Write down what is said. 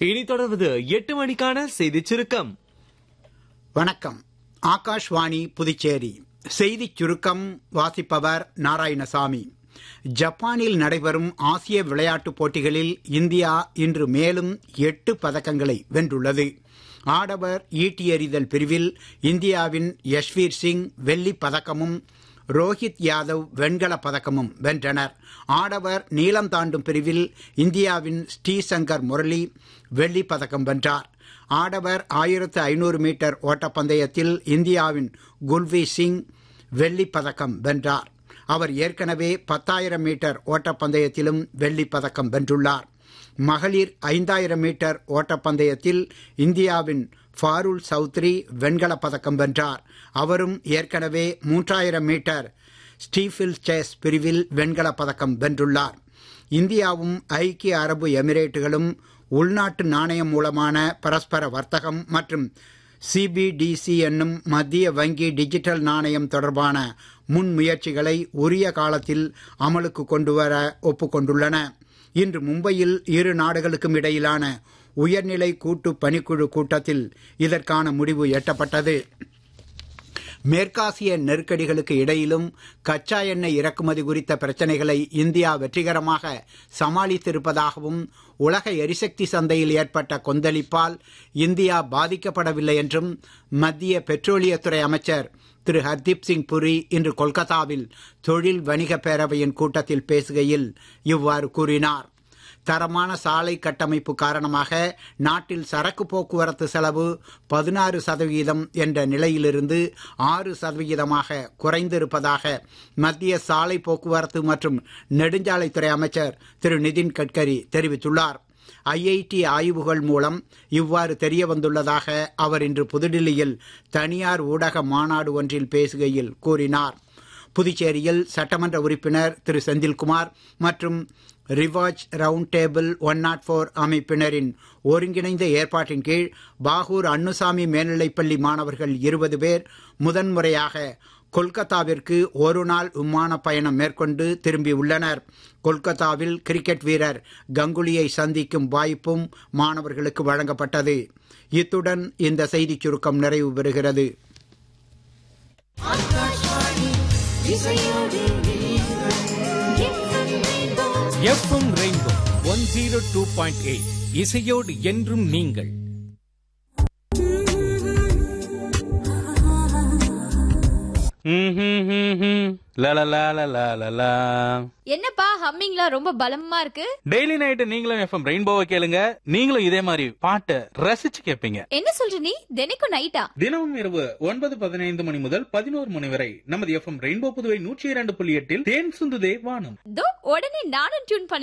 இனி தொடர்வது எட்டு மணிக்கான செய்திச் சுருக்கம் வணக்கம் ஆகாஷ்வாணி புதுச்சேரி செய்திச் சுருக்கம் வாசிப்பவர் நாராயணசாமி ஜப்பானில் நடைபெறும் ஆசிய விளையாட்டுப் போட்டிகளில் இந்தியா இன்று மேலும் எட்டு பதக்கங்களை வென்றுள்ளது ஆடவர் ஈட்டி எறிதல் பிரிவில் இந்தியாவின் யஷ்வீர் சிங் வெள்ளிப் பதக்கமும் ரோஹித் யாதவ் வெண்கலப் பதக்கமும் வென்றனர் ஆடவர் நீளம் தாண்டும் பிரிவில் இந்தியாவின் ஸ்ரீசங்கர் முரளி வெள்ளிப் பதக்கம் வென்றார் ஆடவர் ஆயிரத்து ஐநூறு மீட்டர் ஓட்டப்பந்தயத்தில் இந்தியாவின் குல்வி சிங் வெள்ளிப் பதக்கம் வென்றார் அவர் ஏற்கனவே பத்தாயிரம் மீட்டர் ஓட்டப்பந்தயத்திலும் வெள்ளிப் பதக்கம் வென்றுள்ளார் மகளிர் ஐந்தாயிரம் மீட்டர் ஓட்டப்பந்தயத்தில் இந்தியாவின் ஃபாருல் சௌத்ரி வெண்கலப் பதக்கம் வென்றார் அவரும் ஏற்கனவே மூன்றாயிரம் மீட்டர் ஸ்டீஃபில் சேஸ் பிரிவில் வெண்கலப் பதக்கம் வென்றுள்ளார் இந்தியாவும் ஐக்கிய அரபு எமிரேட்டுகளும் உள்நாட்டு நாணயம் மூலமான பரஸ்பர வர்த்தகம் மற்றும் சிபிடிசி என்னும் மத்திய வங்கி டிஜிட்டல் நாணயம் தொடர்பான முன்முயற்சிகளை உரிய காலத்தில் அமலுக்கு கொண்டுவர ஒப்புக்கொண்டுள்ளன இன்று மும்பையில் இரு நாடுகளுக்கும் இடையிலான உயர்நிலை கூட்டு பணிக்குழு கூட்டத்தில் இதற்கான முடிவு எட்டப்பட்டது மேற்காசிய நெருக்கடிகளுக்கு இடையிலும் கச்சா எண்ணெய் இறக்குமதி குறித்த பிரச்சனைகளை இந்தியா வெற்றிகரமாக சமாளித்திருப்பதாகவும் உலக எரிசக்தி சந்தையில் ஏற்பட்ட கொந்தளிப்பால் இந்தியா பாதிக்கப்படவில்லை என்றும் மத்திய பெட்ரோலியத்துறை அமைச்சர் திரு ஹர்தீப் சிங் புரி இன்று கொல்கத்தாவில் தொழில் வணிக பேரவையின் கூட்டத்தில் பேசுகையில் இவ்வாறு கூறினார் தரமான சாலை கட்டமைப்பு காரணமாக நாட்டில் சரக்கு போக்குவரத்து செலவு பதினாறு சதவிகிதம் என்ற நிலையிலிருந்து ஆறு சதவிகிதமாக குறைந்திருப்பதாக மத்திய சாலை போக்குவரத்து மற்றும் நெடுஞ்சாலைத்துறை அமைச்சர் திரு நிதின் கட்கரி தெரிவித்துள்ளார் ஐஐடி ஆய்வுகள் மூலம் இவ்வாறு தெரிய வந்துள்ளதாக அவர் இன்று புதுடில்லியில் தனியார் ஊடக மாநாடு ஒன்றில் பேசுகையில் கூறினார் புதுச்சேரியில் சட்டமன்ற உறுப்பினர் திரு செந்தில்குமார் மற்றும் Rivaj round table one nought four அமைப்பினரின் ஒருங்கிணைந்த ஏற்பாட்டின் கீழ் பாகூர் அன்னுசாமி மேல்நிலைப்பள்ளி மாணவர்கள் இருபது பேர் முதன்முறையாக கொல்கத்தாவிற்கு ஒரு நாள் விமான பயணம் மேற்கொண்டு திரும்பியுள்ளனர் கொல்கத்தாவில் கிரிக்கெட் வீரர் கங்குலியை சந்திக்கும் வாய்ப்பும் மாணவர்களுக்கு வழங்கப்பட்டது இத்துடன் இந்த செய்திச் சுருக்கம் நிறைவு பெறுகிறது FM rainbow one zero two point eight இசையோடு என்றும் நீங்கள் என்னப்பா ஹம்மிங்லாம் ரொம்ப பலமா இருக்கு டெய்லி நைட்டு நீங்களும் எஃப்எம் ரெயின்போவை கேளுங்க நீங்களும் இதே மாதிரி பாட்டை ரசிச்சு கேட்பீங்க என்ன சொல்ற நீ தினைக்கும் நைட்டா தினமும் இரவு ஒன்பது பதினைந்து மணி முதல் பதினோரு மணி வரை நமது எஃப்எம் ரெயின்போ புதுவை நூற்றி இரண்டு புள்ளி எட்டில் தேன் சுந்துதே வானம் தோ உடனே நானும் டியூன் பண்ணி